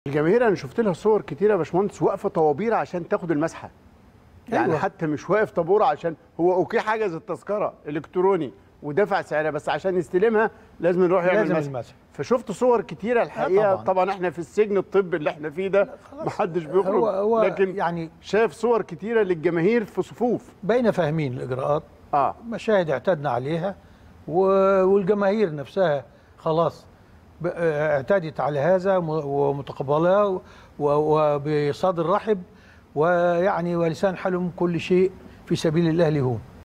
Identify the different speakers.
Speaker 1: الجماهير انا شفت لها صور كتيره يا باشمهندس واقفه طوابير عشان تاخد المسحه يعني
Speaker 2: أيوة.
Speaker 1: حتى مش واقف طابور عشان هو اوكي حجز التذكره الكتروني ودفع سعرها بس عشان يستلمها لازم يروح يعمل
Speaker 2: لازم
Speaker 1: مسح
Speaker 2: المسح
Speaker 1: فشفت صور كتيره الحقيقه
Speaker 2: طبعاً.
Speaker 1: طبعا احنا في السجن الطبي اللي احنا فيه ده محدش بيخرج
Speaker 2: هو هو
Speaker 1: لكن
Speaker 2: يعني
Speaker 1: شايف صور كتيره للجماهير في صفوف
Speaker 2: بين فاهمين الاجراءات
Speaker 1: اه
Speaker 2: مشاهد اعتدنا عليها و- والجماهير نفسها خلاص ب- اعتادت على هذا م- ومتقبلاه و- وبصدر رحب ويعني ولسان حالهم كل شيء في سبيل الله لهم